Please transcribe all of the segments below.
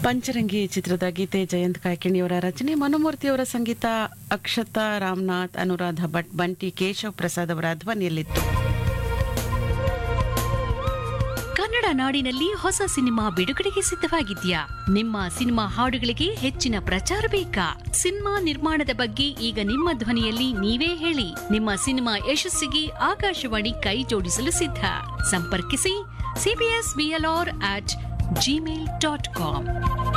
ಪಂಚರಂಗಿ ಚಿತ್ರದ ಗೀತೆ ಜಯಂತ್ ಕಾಯ್ಕಿಣಿಯವರ ರಚನೆ ಮನುಮೂರ್ತಿಯವರ ಸಂಗೀತ ಅಕ್ಷತಾ ರಾಮನಾಥ್ ಅನುರಾಧ ಭಟ್ ಬಂಟಿ ಕೇಶವ್ ಪ್ರಸಾದ್ ಅವರ ಧ್ವನಿಯಲ್ಲಿತ್ತು ಕನ್ನಡ ನಾಡಿನಲ್ಲಿ ಹೊಸ ಸಿನಿಮಾ ಬಿಡುಗಡೆಗೆ ಸಿದ್ಧವಾಗಿದ್ಯಾ ನಿಮ್ಮ ಸಿನಿಮಾ ಹಾಡುಗಳಿಗೆ ಹೆಚ್ಚಿನ ಪ್ರಚಾರ ಬೇಕಾ ಸಿನಿಮಾ ನಿರ್ಮಾಣದ ಬಗ್ಗೆ ಈಗ ನಿಮ್ಮ ಧ್ವನಿಯಲ್ಲಿ ನೀವೇ ಹೇಳಿ ನಿಮ್ಮ ಸಿನಿಮಾ ಯಶಸ್ಸಿಗೆ ಆಕಾಶವಾಣಿ ಕೈ ಜೋಡಿಸಲು ಸಿದ್ಧ ಸಂಪರ್ಕಿಸಿ CBS BLR at Gmail dot com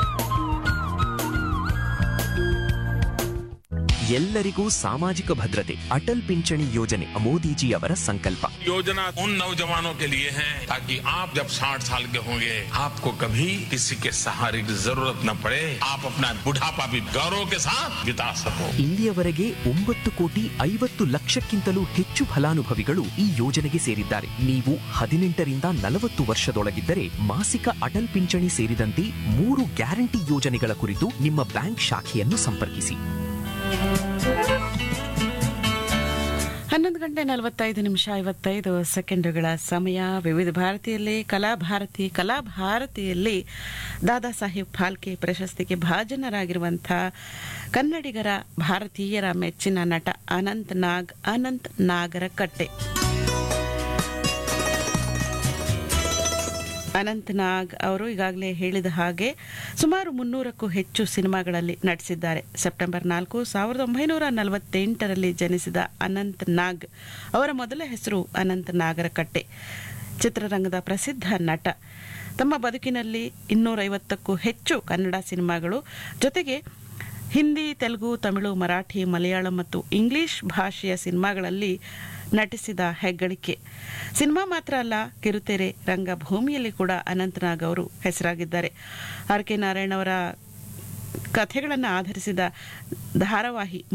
ಎಲ್ಲರಿಗೂ ಸಾಮಾಜಿಕ ಭದ್ರತೆ ಅಟಲ್ ಪಿಂಚಣಿ ಯೋಜನೆ ಮೋದಿಜಿಯವರ ಸಂಕಲ್ಪ योजना उन नौजवानों के लिए है ताकि आप जब 60 साल के होंगे आपको कभी किसी के सहारे की जरूरत न पड़े आप अपना बुढ़ापा भी गौरव के साथ बिता सको ಇಲ್ಲಿಯವರೆಗೆ ಒಂಬತ್ತು ಕೋಟಿ ಐವತ್ತು ಲಕ್ಷಕ್ಕಿಂತಲೂ ಹೆಚ್ಚು ಫಲಾನುಭವಿಗಳು ಈ ಯೋಜನೆಗೆ ಸೇರಿದ್ದಾರೆ ನೀವು ಹದಿನೆಂಟರಿಂದ ನಲವತ್ತು ವರ್ಷದೊಳಗಿದ್ದರೆ ಮಾಸಿಕ ಅಟಲ್ ಪಿಂಚಣಿ ಸೇರಿದಂತೆ ಮೂರು ಗ್ಯಾರಂಟಿ ಯೋಜನೆಗಳ ಕುರಿತು ನಿಮ್ಮ ಬ್ಯಾಂಕ್ ಶಾಖೆಯನ್ನು ಸಂಪರ್ಕಿಸಿ ಹನ್ನೊಂದು ಗಂಟೆ ನಲವತ್ತೈದು ನಿಮಿಷ ಐವತ್ತೈದು ಸೆಕೆಂಡುಗಳ ಸಮಯ ವಿವಿಧ ಭಾರತಿಯಲ್ಲಿ ಕಲಾಭಾರತಿ ಕಲಾಭಾರತಿಯಲ್ಲಿ ದಾದಾ ಸಾಹೇಬ್ ಫಾಲ್ಕೆ ಪ್ರಶಸ್ತಿಗೆ ಭಾಜನರಾಗಿರುವಂಥ ಕನ್ನಡಿಗರ ಭಾರತೀಯರ ಮೆಚ್ಚಿನ ನಟ ಅನಂತ್ ನಾಗ್ ಅನಂತ್ ನಾಗರ ಕಟ್ಟೆ ಅನಂತ್ ನಾಗ್ ಅವರು ಈಗಾಗಲೇ ಹೇಳಿದ ಹಾಗೆ ಸುಮಾರು ಮುನ್ನೂರಕ್ಕೂ ಹೆಚ್ಚು ಸಿನಿಮಾಗಳಲ್ಲಿ ನಟಿಸಿದ್ದಾರೆ ಸೆಪ್ಟೆಂಬರ್ ನಾಲ್ಕು ಸಾವಿರದ ಒಂಬೈನೂರ ನಲವತ್ತೆಂಟರಲ್ಲಿ ಜನಿಸಿದ ಅನಂತ್ ನಾಗ್ ಅವರ ಮೊದಲ ಹೆಸರು ಅನಂತ್ ನಾಗರಕಟ್ಟೆ ಚಿತ್ರರಂಗದ ಪ್ರಸಿದ್ಧ ನಟ ತಮ್ಮ ಬದುಕಿನಲ್ಲಿ ಇನ್ನೂರೈವತ್ತಕ್ಕೂ ಹೆಚ್ಚು ಕನ್ನಡ ಸಿನಿಮಾಗಳು ಜೊತೆಗೆ ಹಿಂದಿ ತೆಲುಗು ತಮಿಳು ಮರಾಠಿ ಮಲಯಾಳಂ ಮತ್ತು ಇಂಗ್ಲಿಷ್ ಭಾಷೆಯ ಸಿನಿಮಾಗಳಲ್ಲಿ ನಟಿಸಿದ ಹೆಗ್ಗಳಿಕೆ ಸಿನಿಮಾ ಮಾತ್ರ ಅಲ್ಲ ಕಿರುತೆರೆ ರಂಗಭೂಮಿಯಲ್ಲಿ ಕೂಡ ಅನಂತನಾಗ್ ಅವರು ಹೆಸರಾಗಿದ್ದಾರೆ ಆರ್ ಕೆ ನಾರಾಯಣ್ ಅವರ ಕಥೆಗಳನ್ನು ಆಧರಿಸಿದ ಧಾರಾವಾಹಿ